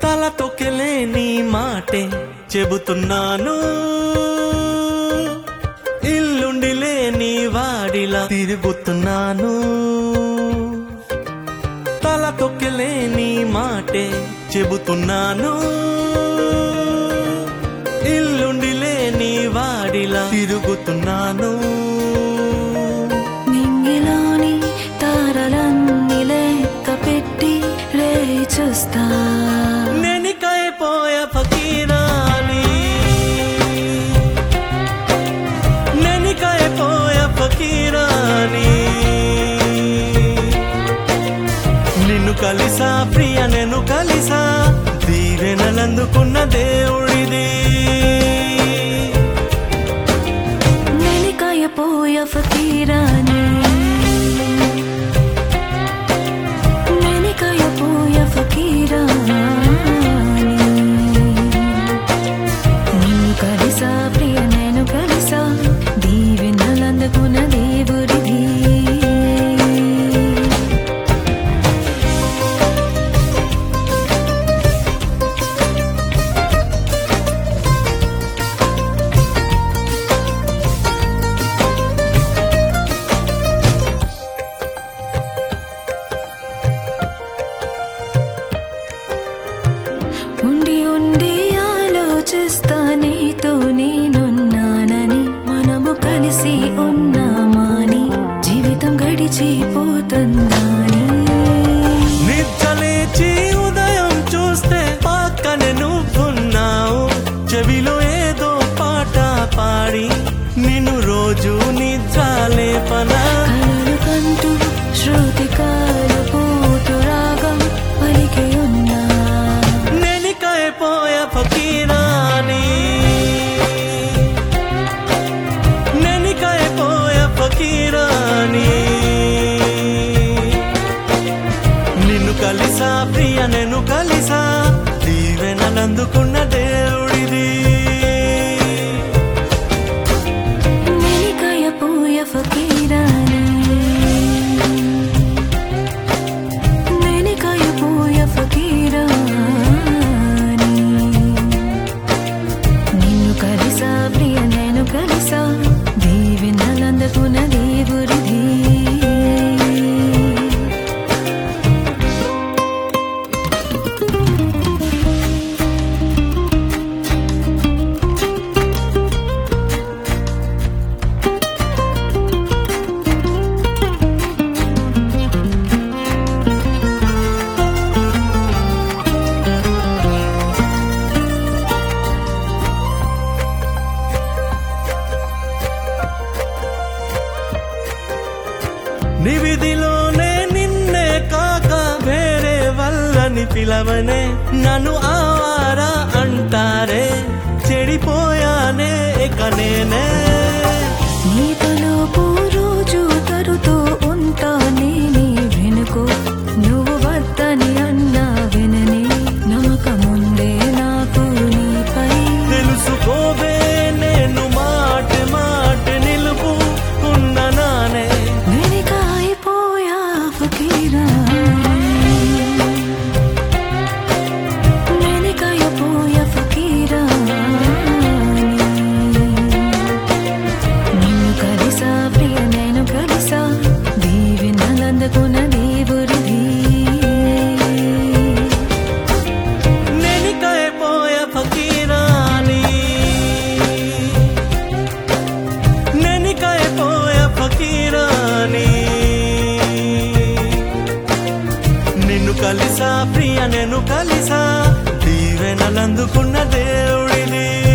తల తొక్కెలేని మాటే చెబుతున్నాను ఇల్లుండి లేని వాడిలా తిరుగుతున్నాను తల తొక్కెలేని మాటే చెబుతున్నాను ఇల్లుండి లేని వాడిలా తిరుగుతున్నాను నింగిలోని తారలన్నీ లెక్క పెట్టి రే చూస్తా నెనికైపోయ ఫకీరాని నెనికైపోయ ఫకీరాని నిన్ను కలిసా ప్రియ నేను కలిసా దీవెనలందుకున్న దేవుడిది నెలికాయ పోయ ఫకీరాని నెలికాయ పోయ ఫకీరాని నిన్ను కలిసా ప్రియ నేను కలిసా దీవెనలందుకున్న దేవుడిది ఉండి ఉండి ఆలోచిస్తా నీతో నేనున్నానని మనము కలిసి ఉన్నామాని జీవితం గడిచిపోతుందని నిద్రలేచి ఉదయం చూస్తే పక్కనే నువ్వున్నావు చెవిలో ఏదో పాట పాడి నిన్ను రోజు నిద్రలేపనా కలలు కంటూ శృతి కాలు పోతు రాగం పలికి ఉన్నా నెనికైపోయ ఫకీరాని నెనికైపోయ ఫకీరాని నిన్ను కలిసా ప్రియ నేను కలిసా దీవెనలందుకున్న దేవుడిది నెలికాయ పోయ ఫకీరాని నెలికాయ పోయ ఫకీరాని నిన్ను కలిసా ప్రియ నేను కలిసా దీవెనలందుకున్న దేవుడిది నివిధిలోనే నిన్నే కాక వేరే వల్లని పిలవనే నన్ను ఆవారా అంటారే చెడిపోయానే ఇక నేనే నీతలోపు రోజు తరుతూ ఉంటా నేనే వెనుకో నువ్వు వద్దని అన్నా వినని నమ్మకముందే నాకు నీపై తెలుసుకోవే నేను మాట మాట నిలుపు ఉన్న నానే వెనకాయిపోయా ఫకీరా వెనకాయిపోయా ఫకీరా నిన్ను కలిసా ప్రియ నేను కలిసా దీవెనలందుకున్న దేవుడిది నెనికైపోయ ఫకీరాని నెనికైపోయ ఫకీరాని నిన్ను కలిసా ప్రియ నేను కలిసా దీవెనలందుకున్న దేవుడిది